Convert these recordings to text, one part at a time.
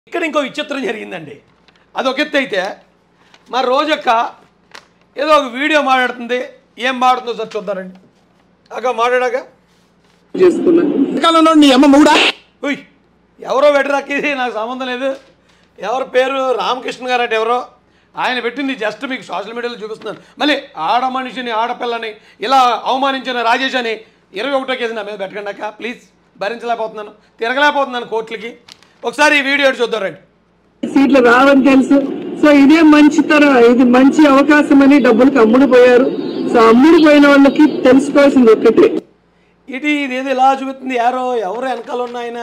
ఇక్కడ ఇంకో విచిత్రం జరిగిందండి అది ఒక ఎత్తు అయితే మా రోజక్క ఏదో ఒక వీడియో మాట్లాడుతుంది ఏం మాట్లాడుతుందో సార్ చూద్దారండి అక్క మాట్లాడాక చేసుకున్నా కాలంలో నీ అమ్మ మూడా ఉయ్ ఎవరో పెట్టరాకి ఇది నాకు సంబంధం లేదు ఎవరి పేరు రామకృష్ణ గారు అంటే ఎవరో ఆయన పెట్టింది జస్ట్ మీకు సోషల్ మీడియాలో చూపిస్తున్నాను మళ్ళీ ఆడ మనిషిని ఆడపిల్లని ఇలా అవమానించిన రాజేష్ అని ఇరవై ఒకటో కేసు నా మీద పెట్టకండి అక్క ప్లీజ్ భరించలేకపోతున్నాను తిరగలేకపోతున్నాను కోర్టులకి ఒకసారి ఈ వీడియో చూద్దాం రండి సీట్లు రావని తెలుసు సో ఇదే మంచి తర ఇది మంచి అవకాశం అని డబ్బులకు అమ్ముడు పోయారు సో అమ్ముడు పోయిన వాళ్ళకి తెలుసుకోవాల్సింది ఒక్కటే ఇటు ఇదేదో ఇలా చూపిస్తుంది యారో ఎవరు వెనకాల ఉన్న ఆయన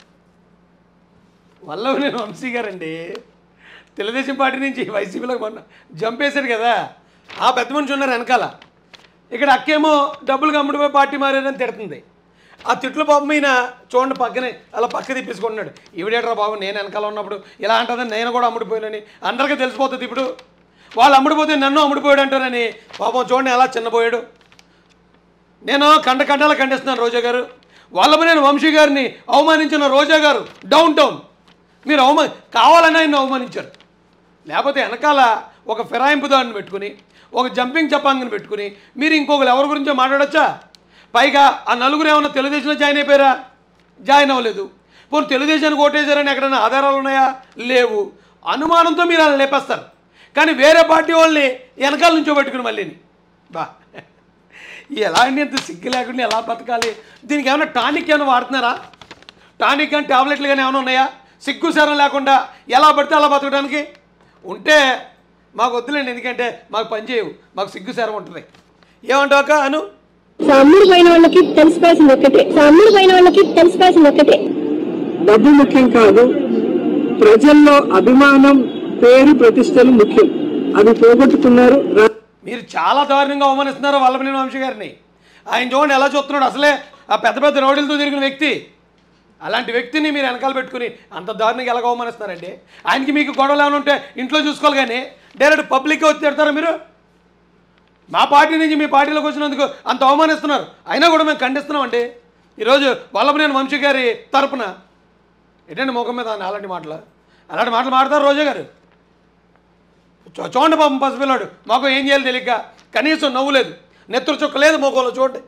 వల్లభనేని వంశీ గారండి తెలుగుదేశం పార్టీ నుంచి వైసీపీలోకి మొన్న జంప్ వేశారు కదా ఆ పెద్ద మనిషి ఉన్నారు వెనకాల ఇక్కడ అక్కేమో డబ్బులు అమ్ముడిపోయి పార్టీ మారారని తిడుతుంది ఆ తిట్లు పాపం మీద చూడండి పక్కనే అలా పక్క తిప్పేసుకుంటున్నాడు ఈవిడేట్రా బాబు నేను వెనకాల ఉన్నప్పుడు ఇలా అంటుందని నేను కూడా అమ్ముడిపోయానని అందరికీ తెలిసిపోతుంది ఇప్పుడు వాళ్ళు అమ్ముడిపోతే నన్ను అమ్ముడిపోయాడు అంటారని పాపం చూడండి ఎలా చిన్నపోయాడు నేను కండ కండాల ఖండిస్తున్నాను రోజా గారు వల్లభనేని వంశీ గారిని అవమానించిన రోజా గారు డౌన్ టౌన్ మీరు అవమా కావాలని ఆయన అవమానించారు లేకపోతే వెనకాల ఒక ఫిరాయింపుదారుని పెట్టుకుని ఒక జంపింగ్ చపాంగిని పెట్టుకుని మీరు ఇంకొకరు ఎవరి గురించో మాట్లాడొచ్చా పైగా ఆ నలుగురు ఏమన్నా తెలుగుదేశంలో జాయిన్ అయిపోయారా జాయిన్ అవ్వలేదు పోనీ తెలుగుదేశానికి ఓటేశారని ఎక్కడైనా ఆధారాలు ఉన్నాయా లేవు అనుమానంతో మీరు అలా లేపేస్తారు కానీ వేరే పార్టీ వాళ్ళని వెనకాల నుంచో పెట్టుకుని మళ్ళీని బా ఎలా అండి అంత సిగ్గు లేకుండా ఎలా బతకాలి దీనికి ఏమైనా టానిక్ ఏమైనా వాడుతున్నారా టానిక్ కానీ టాబ్లెట్లు కానీ ఏమైనా ఉన్నాయా సిగ్గు సరం లేకుండా ఎలా పడితే అలా బతకడానికి ఉంటే మాకు వద్దులేండి ఎందుకంటే మాకు పని చేయవు మాకు సిగ్గు సరం ఉంటుంది ఏమంటావు అక్క అను సామ్ముడు పోయిన వాళ్ళకి తెలిసిపోయాల్సింది ఒక్కటే సామ్ముడు పోయిన వాళ్ళకి తెలిసిపోయాల్సింది ఒక్కటే డబ్బు ముఖ్యం కాదు ప్రజల్లో అభిమానం పేరు ప్రతిష్టలు ముఖ్యం అవి పోగొట్టుకున్నారు రా- మీరు చాలా దారుణంగా అవమానిస్తున్నారు వల్లభనేని వంశీ గారిని ఆయన చూడండి ఎలా చూస్తున్నాడు అసలే ఆ పెద్ద పెద్ద రౌడీలతో తిరిగిన వ్యక్తి అలాంటి వ్యక్తిని మీరు వెనకాల పెట్టుకుని అంత దారుణంగా ఎలా అవమానిస్తున్నారండి ఆయనకి మీకు గొడవలు ఏమైనా ఉంటే ఇంట్లో చూసుకోవాలి కానీ డైరెక్ట్ పబ్లిక్గా వచ్చి తిడతారా మీరు మా పార్టీ నుంచి మీ పార్టీలోకి వచ్చినందుకు అంత అవమానిస్తున్నారు అయినా కూడా మేము ఖండిస్తున్నామండి ఈరోజు వల్లభనేని వంశీ గారి తరపున ఏంటండి ముఖం మీద అలాంటి మాటలు అలాంటి మాటలు మాడతారు రోజా గారు చూ- చూడండి పాపం పసిపిల్లాడు మాకు ఏం చేయాలి తెలియక కనీసం నవ్వు లేదు నెత్తురు చుక్క లేదు మొక్కలో చూడండి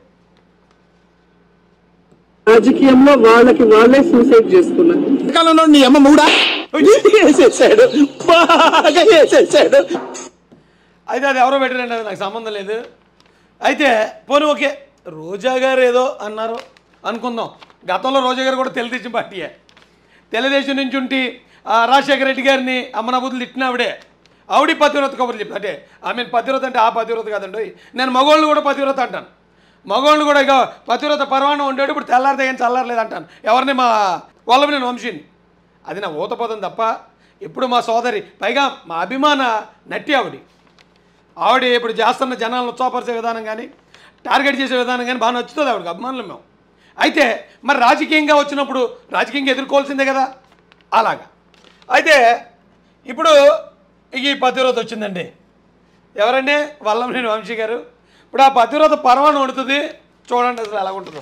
రాజకీయంలో వాళ్ళకి వాళ్ళే సూసైడ్ చేసుకున్నారు కాలంలో నీ అమ్మ మూడా వేసేసాడు బాగా వేసేసాడు అయితే అది ఎవరో పెట్టారండి అది నాకు సంబంధం లేదు అయితే పోనీ ఓకే రోజా గారు ఏదో అన్నారు అనుకుందాం గతంలో రోజా గారు కూడా తెలుగుదేశం పార్టీయే తెలుగుదేశం నుంచి ఉండి ఆ రాజశేఖర రెడ్డి గారిని అమ్మనబుద్ధులు తిట్టిన ఆవిడే ఆవిడ పతివ్రత కబుర్లు చెప్తా అంటే ఐ మీన్ పతివ్రత అంటే ఆ పతివ్రత కాదండి నేను మగోళ్ళు కూడా పతివ్రత అంటాను మగోళ్ళు కూడా ఇక పతివ్రత పర్వాణం ఉండేది ఇప్పుడు తెల్లారితే ఏం చల్లారలేదు అంటాను ఎవరిని మా వాళ్ళని నేను వంశీని అది నా ఊతపదం తప్ప ఇప్పుడు మా సోదరి పైగా మా అభిమాన నటి ఆవిడ ఆవిడ ఇప్పుడు చేస్తున్న జనాలను ఉత్సాహపరిచే విధానం కానీ టార్గెట్ చేసే విధానం కానీ బాగా నచ్చుతుంది ఆవిడకి అభిమానులు మేము అయితే మరి రాజకీయంగా వచ్చినప్పుడు రాజకీయంగా ఎదుర్కోవాల్సిందే కదా అలాగా అయితే ఇప్పుడు ఈ పతివ్రత వచ్చిందండి ఎవరండి వల్లంనేని వంశీ గారు ఇప్పుడు ఆ పతివ్రత పర్వాణం వండుతుంది చూడండి అసలు ఎలా ఉంటుందో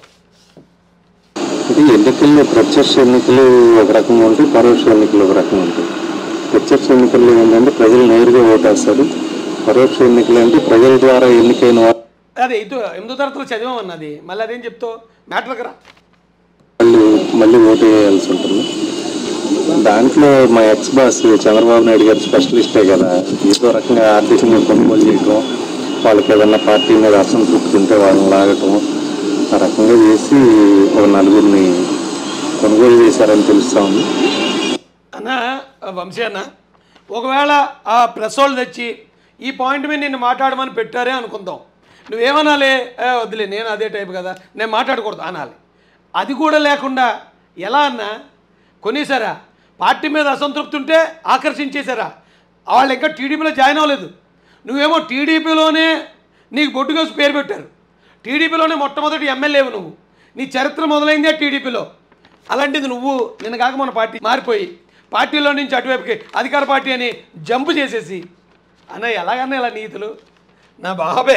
ఇది ఎన్నికల్లో ప్రత్యక్ష ఎన్నికలు ఒక రకంగా ఉంటాయి పరోక్ష ఎన్నికలు ఒక రకంగా ఉంటాయి ప్రత్యక్ష ఎన్నికల్లో ఏంటంటే ప్రజలు నేరుగా ఓటేస్తారు పరోక్ష ఎన్నికలు అంటే ప్రజల ద్వారా ఎన్నికైన వారు అదే ఇది ఎనిమిదో తరగతిలో చదివామన్నది మళ్ళీ అదేం చెప్తావు మ్యాటర్కి రా మళ్ళీ మళ్ళీ ఓటు వేయాల్సి ఉంటుంది దాంట్లో మా ఎక్స్ బాస్ చంద్రబాబు నాయుడు గారు స్పెషలిస్టే కదా ఏదో రకంగా ఆర్థికంగా కొనుగోలు చేయటం వాళ్ళకి ఏదన్నా పార్టీ మీద అసంతృప్తి ఉంటే వాళ్ళని లాగటం ఆ రకంగా చేసి ఒక నలుగురిని కొనుగోలు చేశారని తెలుస్తా ఉంది అన్న వంశీ అన్న ఒకవేళ ఆ ప్రెస్ వాళ్ళు తెచ్చి ఈ పాయింట్ మీద నిన్ను మాట్లాడమని పెట్టారే అనుకుందాం నువ్వేమనాలి "ఏ, వద్దులే నేను అదే టైప్ కదా నేను మాట్లాడకూడదు అనాలి అది కూడా లేకుండా ఎలా అన్నా కొనేసారా పార్టీ మీద అసంతృప్తి ఉంటే ఆకర్షించేశారా వాళ్ళు ఇంకా టీడీపీలో జాయిన్ అవ్వలేదు నువ్వేమో టీడీపీలోనే నీకు బొట్టుకోసి పేరు పెట్టారు టీడీపీలోనే మొట్టమొదటి ఎమ్మెల్యేవు నువ్వు నీ చరిత్ర మొదలైందే టీడీపీలో అలాంటిది నువ్వు నిన్న కాక మన పార్టీ మారిపోయి పార్టీలో నుంచి అటువైపుకి అధికార పార్టీ అని జంపు చేసేసి అన్న ఎలాగన్నా ఇలా నీతులు నా బాబే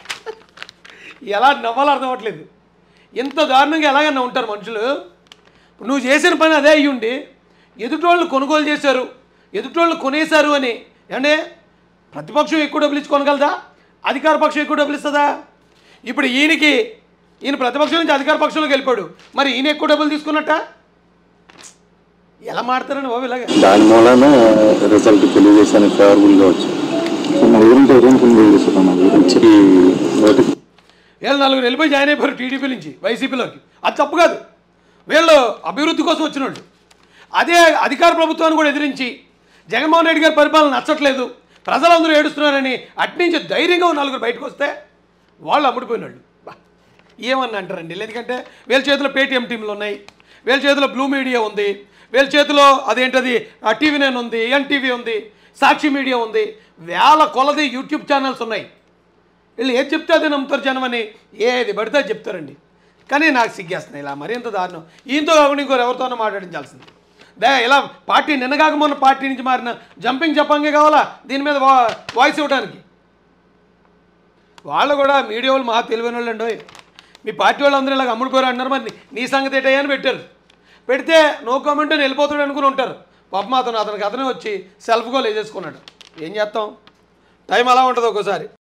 ఎలా నవ్వాలో అర్థం అవ్వట్లేదు ఇంత దారుణంగా ఎలాగన్నా ఉంటారు మనుషులు ఇప్పుడు నువ్వు చేసిన పని అదే అయ్యి ఉండి ఎదుటోళ్ళు కొనుగోలు చేశారు ఎదుటోళ్ళు కొనేశారు అని అంటే ప్రతిపక్షం ఎక్కువ డబ్బులు ఇచ్చి కొనగలదా అధికార పక్షం ఎక్కువ డబ్బులు ఇస్తుందా ఇప్పుడు ఈయనకి ఈయన ప్రతిపక్షం నుంచి అధికార పక్షంలోకి వెళ్ళిపోయాడు మరి ఈయన ఎక్కువ డబ్బులు తీసుకున్నట్ట ఎలా మాడతారండి బాబు ఇలాగ దాని మూలన రిజల్ట్ తెలుగుదేశానికి ఫేవరబుల్గా వచ్చింది మా గురించి ఏం కొనుగోలు చేస్తున్నాం మా గురించి ఓటు వీళ్ళు నలుగురు వెళ్ళిపోయి జాయిన్ అయిపోయారు టీడీపీ నుంచి వైసీపీలోకి అది తప్పు కాదు వీళ్ళు అభివృద్ధి కోసం వచ్చిన వాళ్ళు అదే అధికార ప్రభుత్వాన్ని కూడా ఎదిరించి జగన్మోహన్ రెడ్డి గారి పరిపాలన నచ్చట్లేదు ప్రజలందరూ ఏడుస్తున్నారని అట్నుంచి ధైర్యంగా ఉన్న నలుగురు బయటకు వస్తే వాళ్ళు అమ్ముడిపోయిన వాళ్ళు బా, ఏమన్నా అంటారండి ఎందుకంటే వీళ్ళ చేతిలో పేటీఎం టీంలు ఉన్నాయి వీళ్ళ చేతిలో బ్లూ మీడియా ఉంది వీళ్ళ చేతిలో అదేంటది టీవీ నైన్ ఉంది ఎన్టీవీ ఉంది సాక్షి మీడియా ఉంది వేల కొలది యూట్యూబ్ ఛానల్స్ ఉన్నాయి వీళ్ళు ఏది చెప్తే అదే నమ్ముతారు జనం అని ఏది పడితే అది చెప్తారండి కానీ నాకు సిగ్గేస్తున్నాయి ఇలా మరింత దారుణం ఈయనతో కాకుండా ఇంకోరు ఎవరితోనో మాట్లాడించాల్సింది దే ఇలా పార్టీ నిన్నగాక మొన్న పార్టీ నుంచి మారిన జంపింగ్ జపంగే కావాలా దీని మీద వా వాయిస్ ఇవ్వడానికి వాళ్ళు కూడా మీడియా వాళ్ళు మహా తెలివైన వాళ్ళు అండి మీ పార్టీ వాళ్ళు అందరూ ఇలాగ అమ్ముడిపోయారు అంటున్నారు మరి నీ సంగతి ఏంటయ్యా అని పెట్టారు పెడితే నో కామెంట్ అని వెళ్ళిపోతాడు అనుకుని ఉంటారు పాపం అతను అతనికి అతనే వచ్చి సెల్ఫ్ గోల్ వేసేసుకున్నాడు ఏం చేస్తాం టైం అలా ఉంటుంది ఒక్కోసారి